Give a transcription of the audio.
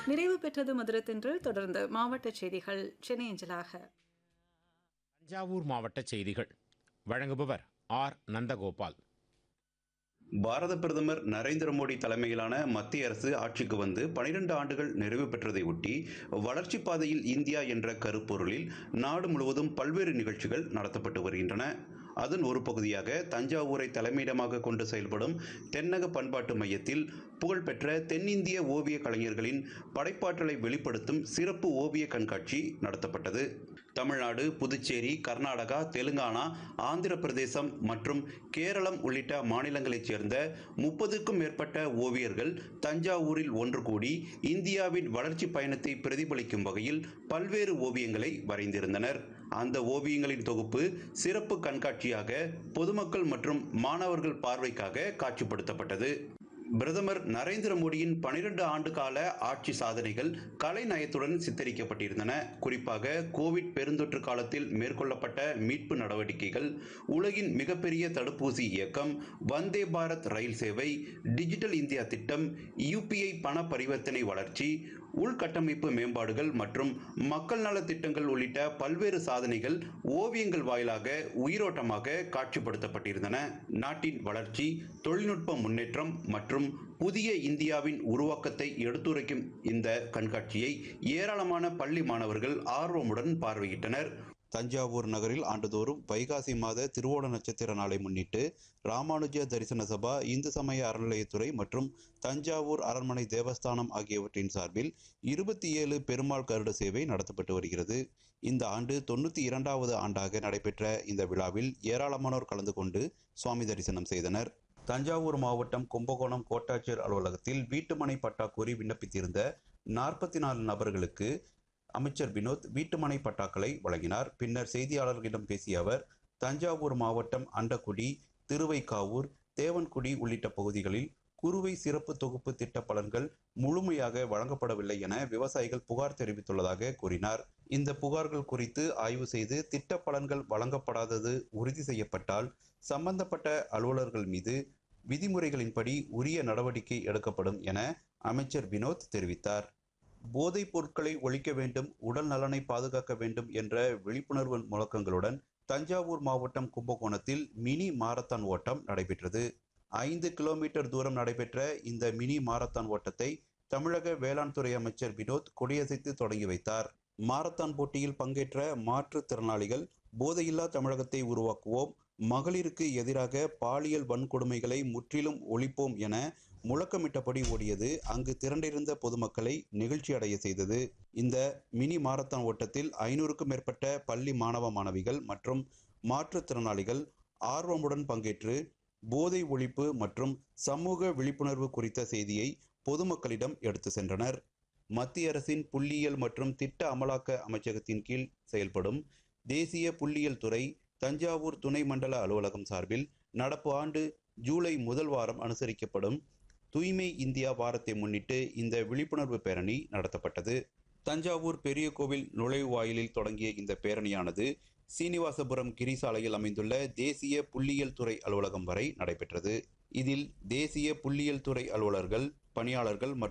நிறைவு பெற்றது மதுரத்தென்றல் தொடர்ந்து மாவட்ட செய்திகள் சென்னை அஞ்சலாக தஞ்சாவூர் மாவட்ட செய்திகள் வழங்குபவர் ஆர் நந்தகோபால் பாரத பிரதமர் நரேந்திர மோடி தலைமையிலான மத்திய அரசு ஆட்சிக்கு வந்து பனிரெண்டு ஆண்டுகள் நிறைவு பெற்றதை ஒட்டி வளர்ச்சி பாதையில் இந்தியா என்ற கருப்பொருளில் நாடு முழுவதும் பல்வேறு நிகழ்ச்சிகள் நடத்தப்பட்டு வருகின்றன அதன் ஒரு பகுதியாக தஞ்சாவூரை தலைமையிடமாக கொண்டு செயல்படும் தென்னக பண்பாட்டு மையத்தில் புகழ்பெற்ற தென்னிந்திய ஓவிய கலைஞர்களின் படைப்பாற்றலை வெளிப்படுத்தும் சிறப்பு ஓவிய கண்காட்சி நடத்தப்பட்டது தமிழ்நாடு புதுச்சேரி கர்நாடகா தெலுங்கானா ஆந்திர பிரதேசம் மற்றும் கேரளம் உள்ளிட்ட மாநிலங்களைச் சேர்ந்த முப்பதுக்கும் மேற்பட்ட ஓவியர்கள் தஞ்சாவூரில் ஒன்று கூடி இந்தியாவின் வளர்ச்சி பயணத்தை பிரதிபலிக்கும் வகையில் பல்வேறு ஓவியங்களை வரைந்திருந்தனர் அந்த ஓவியங்களின் தொகுப்பு சிறப்பு கண்காட்சியாக பொதுமக்கள் மற்றும் மாணவர்கள் பார்வைக்காக காட்சிப்படுத்தப்பட்டது பிரதமர் நரேந்திர மோடியின் பனிரெண்டு ஆண்டு கால ஆட்சி சாதனைகள் கலை நயத்துடன் சித்தரிக்கப்பட்டிருந்தன குறிப்பாக கோவிட் பெருந்தொற்று காலத்தில் மேற்கொள்ளப்பட்ட மீட்பு நடவடிக்கைகள் உலகின் மிகப்பெரிய தடுப்பூசி இயக்கம் வந்தே பாரத் ரயில் சேவை டிஜிட்டல் இந்தியா திட்டம் யூபிஐ பண பரிவர்த்தனை வளர்ச்சி உள்கட்டமைப்பு மேம்பாடுகள் மற்றும் மக்கள் நல திட்டங்கள் உள்ளிட்ட பல்வேறு சாதனைகள் ஓவியங்கள் வாயிலாக உயிரோட்டமாக காட்சிப்படுத்தப்பட்டிருந்தன நாட்டின் வளர்ச்சி தொழில்நுட்ப முன்னேற்றம் மற்றும் புதிய இந்தியாவின் உருவாக்கத்தை எடுத்துரைக்கும் இந்த கண்காட்சியை ஏராளமான பள்ளி மாணவர்கள் ஆர்வமுடன் பார்வையிட்டனர் தஞ்சாவூர் நகரில் ஆண்டுதோறும் வைகாசி மாத திருவோண நட்சத்திர நாளை முன்னிட்டு ராமானுஜ தரிசன சபா இந்து சமய அறநிலையத்துறை மற்றும் தஞ்சாவூர் அரண்மனை தேவஸ்தானம் ஆகியவற்றின் சார்பில் இருபத்தி ஏழு பெருமாள் கருட சேவை நடத்தப்பட்டு வருகிறது இந்த ஆண்டு தொண்ணூற்றி இரண்டாவது ஆண்டாக நடைபெற்ற இந்த விழாவில் ஏராளமானோர் கலந்து கொண்டு சுவாமி தரிசனம் செய்தனர் தஞ்சாவூர் மாவட்டம் கும்பகோணம் கோட்டாட்சியர் அலுவலகத்தில் வீட்டுமனை பட்டா கோரி விண்ணப்பித்திருந்த நாற்பத்தி நாலு நபர்களுக்கு அமைச்சர் வினோத் வீட்டுமனை பட்டாக்களை வழங்கினார் பின்னர் செய்தியாளர்களிடம் பேசிய அவர் தஞ்சாவூர் மாவட்டம் அண்டக்குடி திருவைக்காவூர் தேவன்குடி உள்ளிட்ட பகுதிகளில் குறுவை சிறப்பு தொகுப்பு திட்ட பலன்கள் முழுமையாக வழங்கப்படவில்லை என விவசாயிகள் புகார் தெரிவித்துள்ளதாக கூறினார் இந்த புகார்கள் குறித்து ஆய்வு செய்து திட்ட பலன்கள் வழங்கப்படாதது உறுதி செய்யப்பட்டால் சம்பந்தப்பட்ட அலுவலர்கள் மீது விதிமுறைகளின்படி உரிய நடவடிக்கை எடுக்கப்படும் என அமைச்சர் வினோத் தெரிவித்தார் போதைப் பொருட்களை ஒழிக்க வேண்டும் உடல் நலனை பாதுகாக்க வேண்டும் என்ற விழிப்புணர்வு முழக்கங்களுடன் தஞ்சாவூர் மாவட்டம் கும்பகோணத்தில் மினி மாரத்தான் ஓட்டம் நடைபெற்றது ஐந்து கிலோமீட்டர் தூரம் நடைபெற்ற இந்த மினி மாரத்தான் ஓட்டத்தை தமிழக வேளாண் துறை அமைச்சர் வினோத் கொடியசைத்து தொடங்கி வைத்தார் மாரத்தான் போட்டியில் பங்கேற்ற மாற்றுத்திறனாளிகள் போதையில்லா தமிழகத்தை உருவாக்குவோம் மகளிருக்கு எதிராக பாலியல் வன்கொடுமைகளை முற்றிலும் ஒழிப்போம் என முழக்கமிட்டபடி ஓடியது அங்கு திரண்டிருந்த பொதுமக்களை நிகழ்ச்சி அடைய செய்தது இந்த மினி மாரத்தான் ஓட்டத்தில் ஐநூறுக்கும் மேற்பட்ட பள்ளி மாணவ மாணவிகள் மற்றும் மாற்றுத்திறனாளிகள் ஆர்வமுடன் பங்கேற்று போதை ஒழிப்பு மற்றும் சமூக விழிப்புணர்வு குறித்த செய்தியை பொதுமக்களிடம் எடுத்து சென்றனர் மத்திய அரசின் புள்ளியியல் மற்றும் திட்ட அமலாக்க அமைச்சகத்தின் கீழ் செயல்படும் தேசிய புள்ளியியல் துறை தஞ்சாவூர் துணை மண்டல அலுவலகம் சார்பில் நடப்பு ஆண்டு ஜூலை முதல் வாரம் அனுசரிக்கப்படும் தூய்மை இந்தியா வாரத்தை முன்னிட்டு இந்த விழிப்புணர்வு பேரணி நடத்தப்பட்டது தஞ்சாவூர் பெரிய கோவில் நுழைவாயிலில் தொடங்கிய இந்த பேரணியானது சீனிவாசபுரம் கிரிசாலையில் அமைந்துள்ள தேசிய புள்ளியியல் துறை அலுவலகம் வரை நடைபெற்றது இதில் தேசிய புள்ளியியல் துறை அலுவலர்கள் பணியாளர்கள் மற்றும்